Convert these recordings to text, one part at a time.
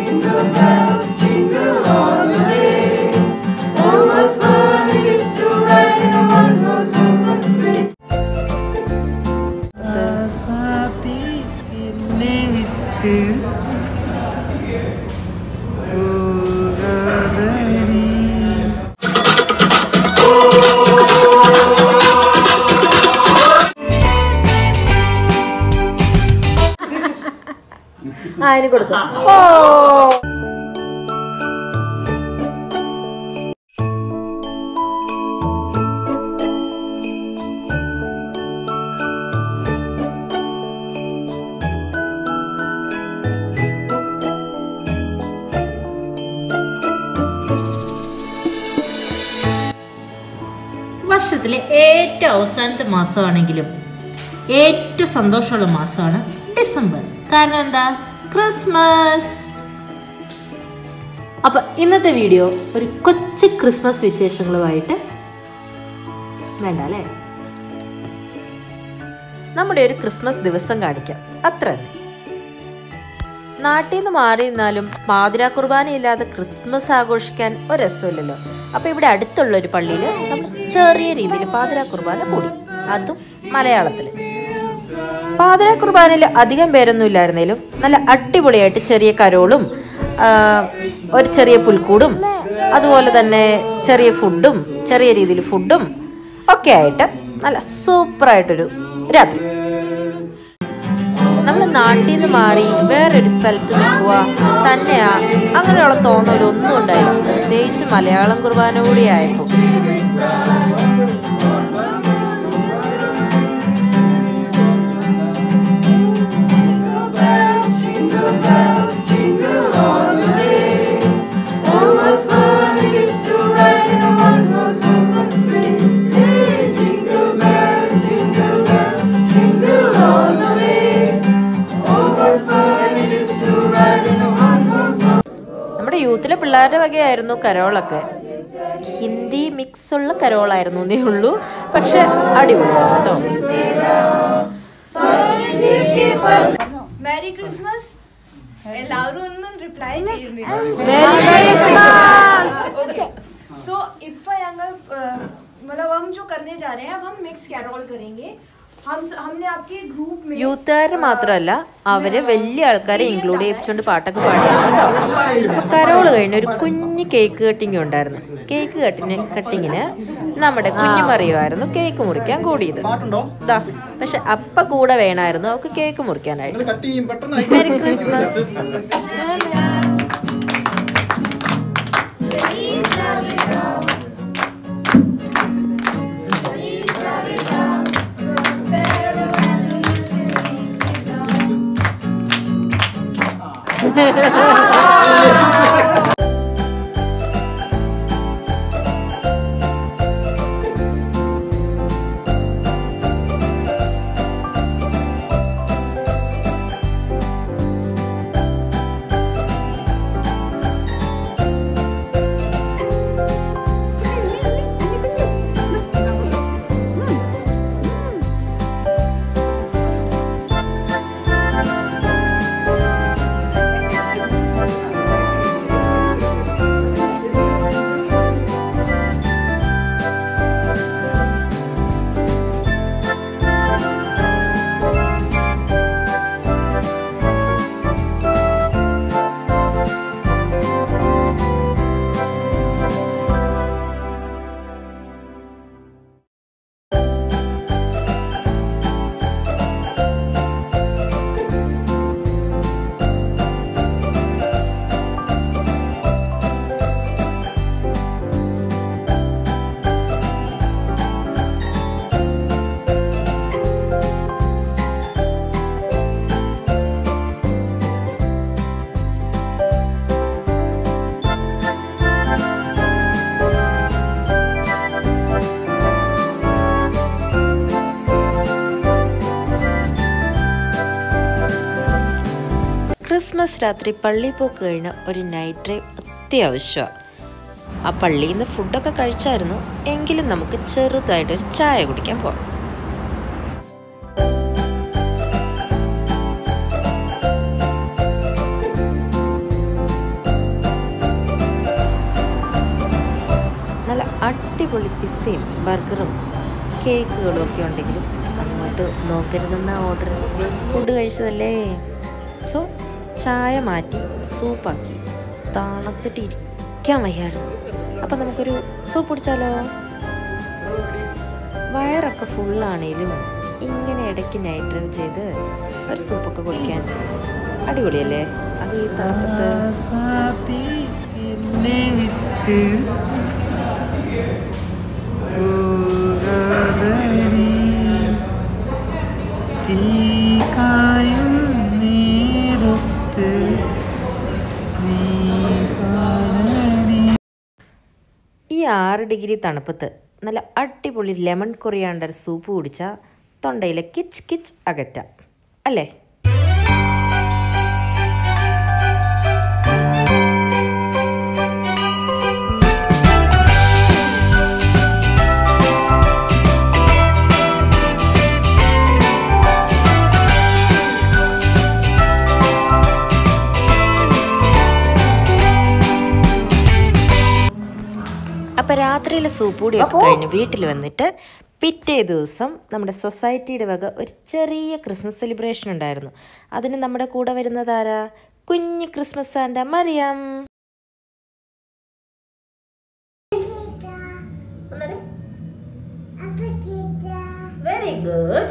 jingle bells, jingle all the way. Oh, what fun it is to ride in a one-horse open sleigh. Saathi എന്നെ വിട്ട് പോകാതടി. ആ അതിന് കൊടുത്തു ഓ വർഷത്തിലെ ഏറ്റവും അവസാനത്തെ മാസമാണെങ്കിലും ഏറ്റവും സന്തോഷമുള്ള മാസമാണ് ഡിസംബർ കാരണം എന്താ ക്രിസ്മസ് അപ്പൊ ഇന്നത്തെ വീഡിയോ ഒരു കൊച്ചു ക്രിസ്മസ് വിശേഷങ്ങളുമായിട്ട് വേണ്ട അല്ലേ നമ്മുടെ ഒരു ക്രിസ്മസ് ദിവസം കാണിക്കാം അത്ര തന്നെ നാട്ടിൽ നിന്ന് മാറി നിന്നാലും പാതിരാ കുർബാനയില്ലാതെ ക്രിസ്മസ് ആഘോഷിക്കാൻ ഒരു രസമില്ലല്ലോ അപ്പൊ ഇവിടെ അടുത്തുള്ള ഒരു പള്ളിയിൽ നമ്മൾ ചെറിയ രീതിയിൽ പാതിരാ കുർബാന കൂടി അതും മലയാളത്തില് പാതിരാ കുർബാനയിൽ അധികം പേരൊന്നും ഇല്ലായിരുന്നേലും നല്ല അടിപൊളിയായിട്ട് ചെറിയ കരോളും ആ, ഒരു ചെറിയ പുൽക്കൂടും അതുപോലെ തന്നെ ചെറിയ ഫുഡും ചെറിയ രീതിയിൽ ഫുഡും ഒക്കെ ആയിട്ട് നല്ല സൂപ്പറായിട്ടൊരു രാത്രി നമ്മൾ നാട്ടിൽ നിന്ന് മാറി വേറൊരു സ്ഥലത്ത് നിൽക്കുക തന്നെയാ അങ്ങനെയുള്ള തോന്നലൊന്നും ഉണ്ടായില്ല പ്രത്യേകിച്ച് മലയാളം കുർബാന കൂടി ആയപ്പോൾ Jingle bells, jingle bells, jingle all the way. Oh, what fun it is to ride in a one-horse open sleigh. Hey, jingle bells, jingle bells, jingle all the way. Oh, what fun it is to ride in a one-horse open നമ്മുടെ യൂത്തിലെ പിള്ളേരുടെ വകയായിരുന്നു കരോളൊക്കെ Hindi mix ഉള്ള കരോളായിരുന്നു എന്നേ ഉള്ളൂ പക്ഷെ അടിപൊളിയായിരുന്നു കേട്ടോ merry Christmas എല്ലാവരും ഒന്നും റിപ്ലൈ ചെയ്യുന്നില്ല ओके सो इप्पा ഞങ്ങൾ मतलब हम जो करने जा रहे हैं अब हम मिक्स कैरोल करेंगे हम हमने आपके ग्रुप में യൂത്തുകാർ മാത്രമല്ല അവര് വലിയ ആൾക്കാരെ ഇൻക്ലൂഡ് ചെയ്യിപ്പിച്ചുകൊണ്ട് പാട്ടൊക്കെ പാടിയിരുന്നു കേട്ടോ കരോള് കഴിഞ്ഞ് ഒരു കുഞ്ഞു കേക്ക് കട്ടിങ് ഉണ്ടായിരുന്നു കേക്ക് കട്ടിന് കട്ടിങ്ങിന് നമ്മുടെ കുഞ്ഞു മറിയുമായിരുന്നു കേക്ക് മുറിക്കാൻ കൂടിയത് ദാ പക്ഷെ അപ്പ കൂടെ വേണമായിരുന്നു അവക്ക് കേക്ക് മുറിക്കാനായിട്ട് മെരി ക്രിസ്മസ് ക്രിസ്മസ് രാത്രി പള്ളി പോക്ക് കഴിഞ്ഞ ഒരു നൈറ്റ് ഡ്രൈവ് അത്യാവശ്യമാണ് ആ പള്ളിയിൽ നിന്ന് ഫുഡൊക്കെ കഴിച്ചായിരുന്നു എങ്കിലും നമുക്ക് ചെറുതായിട്ടൊരു ചായ കുടിക്കാൻ പോകാം അടിപൊളി പിസ്സയും ബർഗറും കേക്കുകളും ഒക്കെ ഉണ്ടെങ്കിലും അങ്ങോട്ട് നോക്കരുതെന്ന ഓർഡർ ഫുഡ് കഴിച്ചതല്ലേ സോ ചായ മാറ്റി സൂപ്പാക്കി തണുത്തിട്ട് ഇരിക്കാൻ വയ്യായിരുന്നു അപ്പം നമുക്കൊരു സൂപ്പ് കുടിച്ചാലോ വയറൊക്കെ ഫുള്ളാണേലും ഇങ്ങനെ ഇടയ്ക്ക് നൈറ്റ് ഡ്രൈവ് ചെയ്ത് ഒരു സൂപ്പൊക്കെ കുടിക്കാൻ അടിപൊളിയല്ലേ അത് ഈ തണുപ്പത്ത് ആസാത്തി എന്നെ വിട്ട് പോകാതടി തീ കായും നേരത്ത് നീ പാടടി ഈ ആറ് ഡിഗ്രി തണുപ്പത്ത് നല്ല അടിപൊളി ലെമൺ കൊറിയാണ്ടർ സൂപ്പ് കുടിച്ചാൽ തൊണ്ടയിലെ കിച്ച് കിച്ച് അകറ്റാം അല്ലേ അപ്പം രാത്രിയിലെ സൂപ്പ് കൂടിയൊക്കെ കഴിഞ്ഞ് വീട്ടിൽ വന്നിട്ട് പിറ്റേ ദിവസം നമ്മുടെ സൊസൈറ്റിയുടെ വക ഒരു ചെറിയ ക്രിസ്മസ് സെലിബ്രേഷൻ ഉണ്ടായിരുന്നു അതിന് നമ്മുടെ കൂടെ വരുന്നത് ആരാ കുഞ്ഞു Christmas and Mariyam very good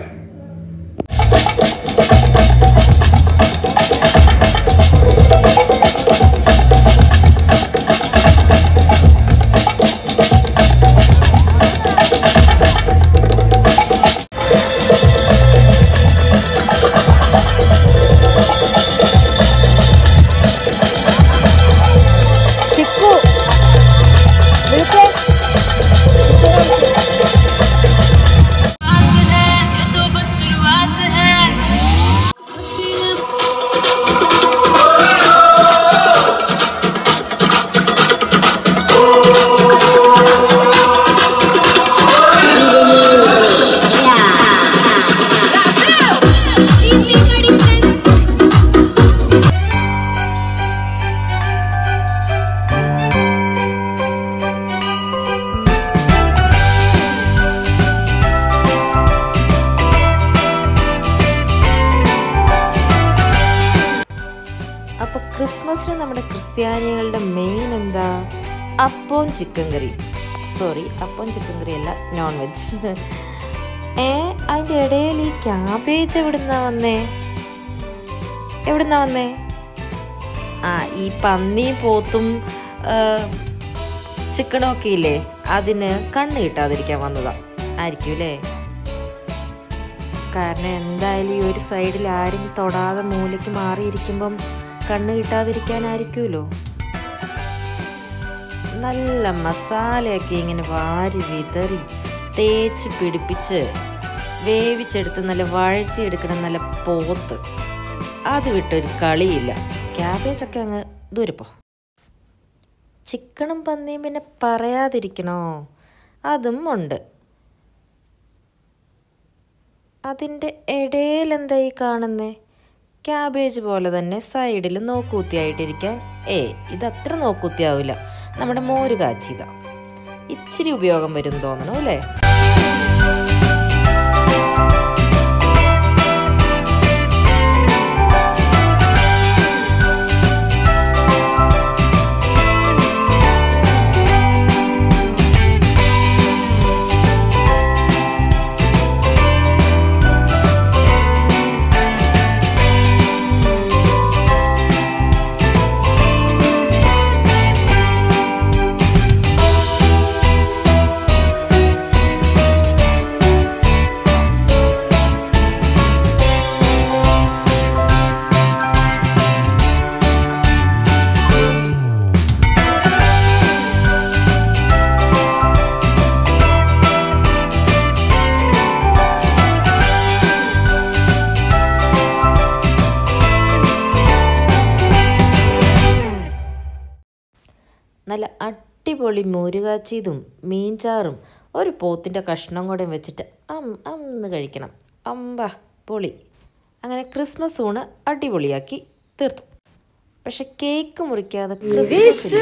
Chikku വിളിച്ചേ അപ്പൊ ക്രിസ്മസിന് നമ്മുടെ ക്രിസ്ത്യാനികളുടെ മെയിൻ എന്താ അപ്പവും ചിക്കൻ കറി സോറി അപ്പവും ചിക്കൻ കറി അല്ല നോൺ വെജ് ഏ അതിൻ്റെ ഇടയിൽ ഈ ക്യാബേജ് എവിടുന്നാ വന്നേ എവിടുന്നാ വന്നേ ആ ഈ പന്നിയും പോത്തും ചിക്കനും ഒക്കെ ഇല്ലേ അതിന് കണ്ണ് കിട്ടാതിരിക്കാൻ വന്നതാ ആയിരിക്കും അല്ലേ കാരണം എന്തായാലും ഈ ഒരു സൈഡിൽ ആരും തൊടാതെ മൂലയ്ക്ക് മാറിയിരിക്കുമ്പം കണ്ണ് കിട്ടാതിരിക്കാനായിരിക്കുമല്ലോ നല്ല മസാലയൊക്കെ ഇങ്ങനെ വാരി വിതറി തേച്ച് പിടിപ്പിച്ച് വേവിച്ചെടുത്ത് നല്ല വഴറ്റിയെടുക്കണ നല്ല പോത്ത് അത് വിട്ടൊരു കളിയില്ല ക്യാബേജൊക്കെ അങ്ങ് ദൂരപ്പോ ചിക്കനും പന്നിയും പിന്നെ പറയാതിരിക്കണോ അതും ഉണ്ട് അതിൻ്റെ ഇടയിൽ എന്താ ഈ കാണുന്നേ ക്യാബേജ് പോലെ തന്നെ സൈഡിൽ നോക്കൂത്തിയായിട്ടിരിക്കാൻ ഏ ഇതത്ര നോക്കൂത്തിയാവില്ല നമ്മുടെ മോര് കാച്ചിത ഇച്ചിരി ഉപയോഗം വരും തോന്നണു അല്ലേ നല്ല അടിപൊളി മോരുകാച്ചിയതും മീൻചാറും ഒരു പോത്തിൻ്റെ കഷ്ണം കൂടെ വെച്ചിട്ട് അം അന്ന് കഴിക്കണം അമ്പ പൊളി അങ്ങനെ ക്രിസ്മസ് ഊണ് അടിപൊളിയാക്കി തീർത്തു പക്ഷെ കേക്ക് മുറിക്കാതെ ക്രിസ്മസ്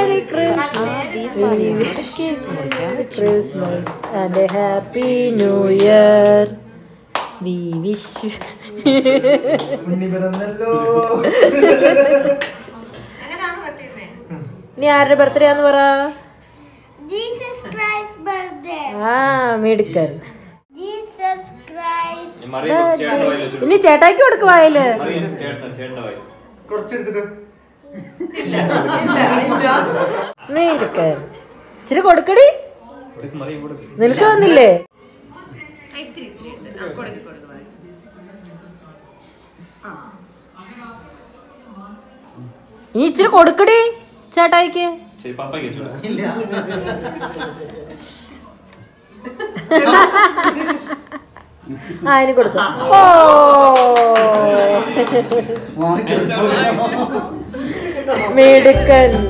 കേക്ക് മുറിക്കാൻ Christmas and happy new year we wish ഉണ്ണി പിറന്നല്ലോ ഇനി ആരുടെ ബർത്ത്ഡേ ആന്ന് പറ Jesus Christ birthday. ആ മിടുക്കൻ Jesus Christ. ഇനി ചേട്ടായിക്ക് കൊടുക്കുവായല് കുറച്ചെടുത്തിട്ട് മിടുക്കൻ ഇച്ചിരി കൊടുക്കടി നിനക്ക് വന്നില്ലേ ഇനി ഇച്ചിരി കൊടുക്കടി ചേട്ടായിക്ക് ശരി പപ്പയ്ക്ക് വെച്ചോളാം ഇല്ല ആ ഇനി കൊടുത്തു ഓ മിടുക്കൻ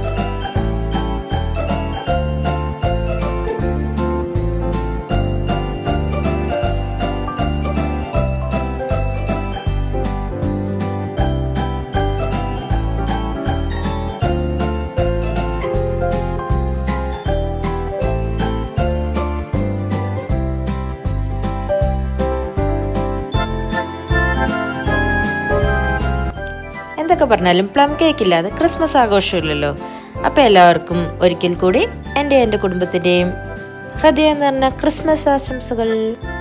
എന്തൊക്കെ പറഞ്ഞാലും പ്ലം കേക്ക് ഇല്ലാതെ ക്രിസ്മസ് ആഘോഷമില്ലല്ലോ അപ്പോൾ എല്ലാവർക്കും ഒരിക്കൽ കൂടി എൻ്റെ എൻ്റെ കുടുംബത്തിൻ്റെയും ഹൃദയം നിറഞ്ഞ ക്രിസ്മസ് ആശംസകൾ